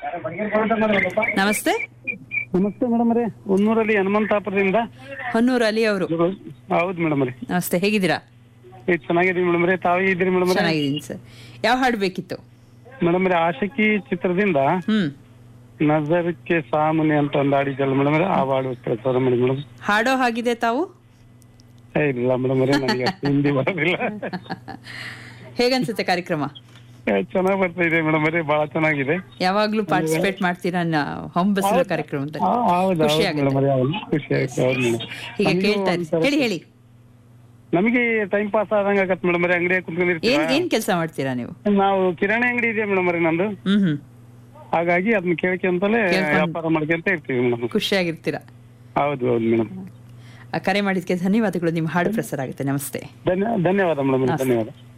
ನಮಸ್ತೆ ನಮಸ್ತೆ ಮೇಡಮ್ ರೀ ಹೊನ್ನೂರಲ್ಲಿ ಹನುಮಂತಾಪುರದಿಂದ ಹೊನ್ನೂರು ಅಲಿ ಅವರು ಹೌದು ಮೇಡಮ್ ರೀ ನಮಸ್ತೆ ಹೇಗಿದ್ದೀರಾ ಏ ಚೆನ್ನಾಗಿದ್ದೀವಿ ಮೇಡಮ್ ರೀ ತಾವೇ ಇದ್ದೀರಿ ಮೇಡಮ್ ರೀ ಚೆನ್ನಾಗಿದ್ದೀನಿ ಸರ್ ಯಾವ ಹಾಡು ಬೇಕಿತ್ತು ಮೇಡಮ್ ರೀ ಆಶಕಿ ಚಿತ್ರದಿಂದ ಹ್ಮ್ ನಜರಕ್ಕೆ ಸಾಮುನಿ ಅಂತ ಒಂದು ಹಾಡಿದ್ದಲ್ಲ ಮೇಡಮ್ ರೀ ಆ ಹಾಡು ಕೇಳ್ತಾರ ಮೇಡಮ್ ಮೇಡಮ್ ಹಾಡೋ ಹಾಗಿದೆ ತಾವು ಏ ಇಲ್ಲ ಮೇಡಮ್ ರೀ ನನಗೆ ಅಷ್ಟು ಹಿಂದಿ ಬರೋದಿಲ್ಲ ಹೇಗನ್ಸುತ್ತೆ ಕಾರ್ಯಕ್ರಮ ಏ, ಚೆನ್ನಾಗ್ ಬರ್ತಾ ಇದೆ ಮೇಡಮ್ ರೀ ಬಹಳ ಚೆನ್ನಾಗಿದೆ ಯಾವಾಗ್ಲೂ ಪಾರ್ಟಿಸಿಪೇಟ್ ಮಾಡ್ತೀರಾ ನ- ಹೊಂಬಸಿರೋ ಕಾರ್ಯಕ್ರಮದಲ್ಲಿ ಆ, ಹೌದು ಖುಷಿ ಹೌದು ಮೇಡಮ್ ಆಗುತ್ತೆ ರೀ ಹೌದು ಖುಷಿ ಆಯ್ತು ಹೌದು ಮೇಡಮ್ ಹೀಗೆ ಕೇಳ್ತಾ ಇರಿ ಹೇಳಿ ಹೇಳಿ ನಮಗೆ ಟೈಮ್ ಪಾಸ್ ಆದಂಗ ಆಗತ್ತೆ ಮೇಡಮ್ ರೀ ಅಂಗಡಿಯಾಗ ಏನ್ ಕುತ್ಕೊಂಡಿರ್ತೀವಿ ಏನ್ ಕೆಲಸ ಮಾಡ್ತೀರಾ ನೀವು ನಾವು ಕಿರಾಣಿ ಅಂಗಡಿ ಇದೆ ಮೇಡಮ್ ರೀ ನಂದು ಹ್ಮ್ ಹ್ಮ್ ಹಾಗಾಗಿ ಅದನ್ನ ಕೇಳ್ಕೊಂತಲೇ ಕೇಳ್ಕೊಂಡ್- ವ್ಯಾಪಾರ ಮಾಡ್ಕೊಂತ ಇರ್ತೀವಿ ಮೇಡಮ್ ಖುಷಿಯಾಗಿರ್ತೀರಾ ಹೌದು ಹೌದು ಮೇಡಮ್ ಆ ಕರೆ ಮಾಡಿದ್ಕೆ ಧನ್ಯವಾದಗಳು ನಿಮ್ಮ ಹಾಡು ಪ್ರಸಾರ ಆಗುತ್ತೆ ನಮಸ್ತೆ ಧನ್ಯ ಧನ್ಯವಾದ ಮೇಡಮ್ ಧನ್ಯವಾದ